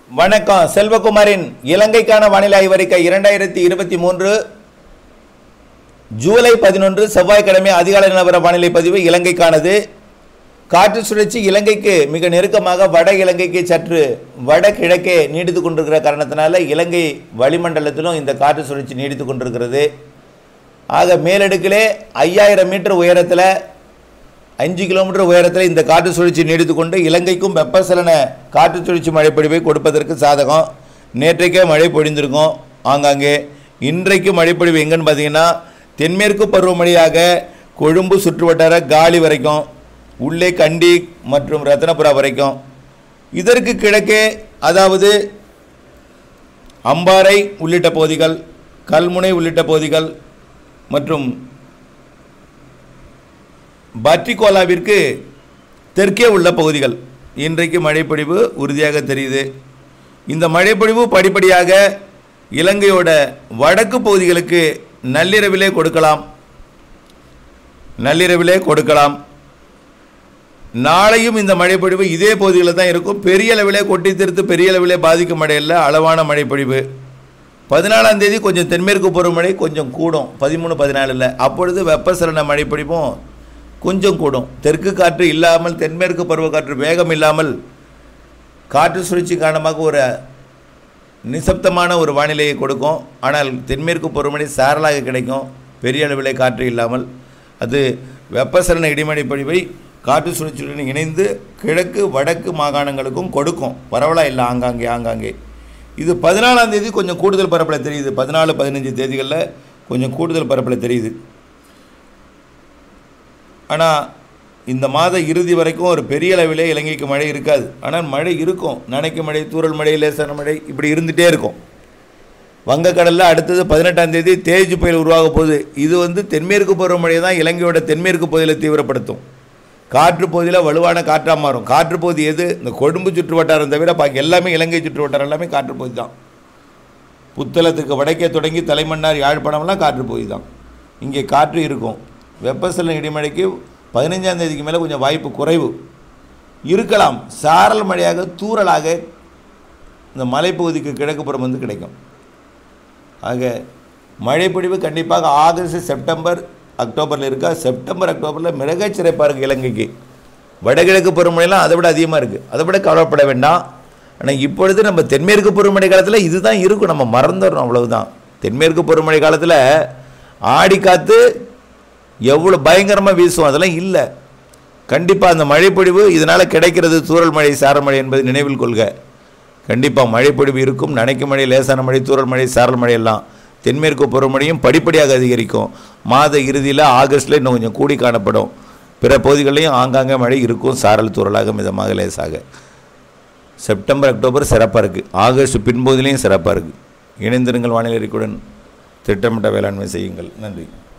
வணக்கம் செல்வகுமாரின் இலங்கைக்கான வானிலை ஆய்வறிக்கை இரண்டாயிரத்தி இருபத்தி மூன்று ஜூலை பதினொன்று செவ்வாய்க்கிழமை அதிகாலை நிலவர வானிலை பதிவு இலங்கைக்கானது காற்று சுழற்சி இலங்கைக்கு மிக நெருக்கமாக வட இலங்கைக்கு சற்று வடகிழக்கே நீடித்து கொண்டிருக்கிற காரணத்தினால இலங்கை வளிமண்டலத்திலும் இந்த காற்று சுழற்சி நீடித்து கொண்டிருக்கிறது ஆக மேலடுக்கிலே ஐயாயிரம் மீட்டர் உயரத்தில் அஞ்சு கிலோமீட்டர் உயரத்தில் இந்த காற்று சுழற்சி நீடித்து கொண்டு இலங்கைக்கும் வெப்பசலன காற்று சுழற்சி மழைப்பொழிவை கொடுப்பதற்கு சாதகம் நேற்றைக்கே மழை பொழிந்திருக்கும் ஆங்காங்கே இன்றைக்கு மழைப்பொழிவு எங்கன்னு பார்த்தீங்கன்னா தென்மேற்கு பருவமழையாக கொழும்பு சுற்றுவட்டார காலி வரைக்கும் உள்ளே கண்டி மற்றும் ரத்னபுரா வரைக்கும் இதற்கு கிழக்கே அதாவது அம்பாறை உள்ளிட்ட பகுதிகள் கல்முனை உள்ளிட்ட பகுதிகள் மற்றும் பட்டிகோலாவிற்கு தெற்கே உள்ள பகுதிகள் இன்றைக்கு மழைப்பொழிவு உறுதியாக தெரியுது இந்த மழைப்பொழிவு படிப்படியாக இலங்கையோட வடக்கு பகுதிகளுக்கு நள்ளிரவிலே கொடுக்கலாம் நள்ளிரவிலே கொடுக்கலாம் நாளையும் இந்த மழைப்பொழிவு இதே பகுதிகளில் தான் இருக்கும் பெரிய அளவிலே கொட்டி தீர்த்து பெரிய அளவிலே பாதிக்கும் மழையில் அளவான மழைப்பொழிவு பதினாலாம் தேதி கொஞ்சம் தென்மேற்கு பருவமழை கொஞ்சம் கூடும் பதிமூணு பதினாலில் அப்பொழுது வெப்பசலன மழைப்பொழிவும் கொஞ்சம் கூடும் தெற்கு காற்று இல்லாமல் தென்மேற்கு பருவக்காற்று வேகம் இல்லாமல் காற்று சுழற்சி காரணமாக ஒரு நிசப்தமான ஒரு வானிலையை கொடுக்கும் ஆனால் தென்மேற்கு பருவமழை சாரலாக கிடைக்கும் பெரிய அளவிலே காற்று இல்லாமல் அது வெப்பசலன இடிமழை பொழிவை காற்று சுழற்சியுடன் இணைந்து கிழக்கு வடக்கு மாகாணங்களுக்கும் கொடுக்கும் பரவலாக இல்லை ஆங்காங்கே ஆங்காங்கே இது பதினாலாம் தேதி கொஞ்சம் கூடுதல் பரப்பில் தெரியுது பதினாலு பதினஞ்சு தேதிகளில் கொஞ்சம் கூடுதல் பரப்பில் தெரியுது ஆனால் இந்த மாத இறுதி வரைக்கும் ஒரு பெரிய அளவிலே இலங்கைக்கு மழை இருக்காது ஆனால் மழை இருக்கும் நனைக்கு மழை தூறல் மழை லேசான மழை இப்படி இருந்துகிட்டே இருக்கும் வங்கக்கடலில் அடுத்தது பதினெட்டாம் தேதி தேஜ் புயல் உருவாக போகுது இது வந்து தென்மேற்கு பருவமழையை தான் இலங்கையோட தென்மேற்கு பகுதியில் தீவிரப்படுத்தும் காற்று பகுதியில் வலுவான காற்றாக மாறும் காற்று பகுதி எது இந்த கொழும்பு சுற்று வட்டாரம் தவிர பாக்கி எல்லாமே இலங்கை சுற்று வட்டாரம் எல்லாமே காற்று பகுதி தான் புத்தளத்துக்கு வடக்கே தொடங்கி தலைமன்னார் யாழ்ப்பாணம்லாம் காற்று பகுதி தான் இங்கே காற்று இருக்கும் வெப்பசலன இடிமழைக்கு பதினைஞ்சாம் தேதிக்கு மேலே கொஞ்சம் வாய்ப்பு குறைவு இருக்கலாம் சாரல் மழையாக தூறலாக இந்த மலைப்பகுதிக்கு கிழக்கு புறம் வந்து கிடைக்கும் ஆக மழைப்பொழிவு கண்டிப்பாக ஆகஸ்ட் செப்டம்பர் அக்டோபரில் இருக்கா செப்டம்பர் அக்டோபரில் மிகச் சிறப்பாக இருக்குது இலங்கைக்கு வடகிழக்கு பருவமழைலாம் அதை விட அதிகமாக இருக்குது அதை விட கவலைப்பட வேண்டாம் ஆனால் இப்பொழுது நம்ம தென்மேற்கு பருவமழை காலத்தில் இதுதான் இருக்கும் நம்ம மறந்துடுறோம் அவ்வளவுதான் தென்மேற்கு பருவமழை காலத்தில் ஆடி காற்று எவ்வளோ பயங்கரமாக வீசும் அதெல்லாம் இல்லை கண்டிப்பாக அந்த மழைப்பொழிவு இதனால் கிடைக்கிறது தூறல் மழை சாரல் மழை என்பதை நினைவில் கொள்க கண்டிப்பாக மழைப்பொழிவு இருக்கும் நனைக்கும் மழை லேசான மழை தூறல் மழை சாரல் மழை எல்லாம் தென்மேற்கு பருவமழையும் படிப்படியாக அதிகரிக்கும் மாத இறுதியில் ஆகஸ்ட்டில் இன்னும் கொஞ்சம் கூடி காணப்படும் பிற பகுதிகளிலையும் ஆங்காங்கே மழை இருக்கும் சாரல் தூறலாக மிதமாக லேசாக செப்டம்பர் அக்டோபர் சிறப்பாக இருக்குது ஆகஸ்ட் பின்பகுதிலையும் சிறப்பாக இருக்குது இணைந்திருங்கள் வானிலை அறிக்கையுடன் திட்டமிட்ட வேளாண்மை செய்யுங்கள் நன்றி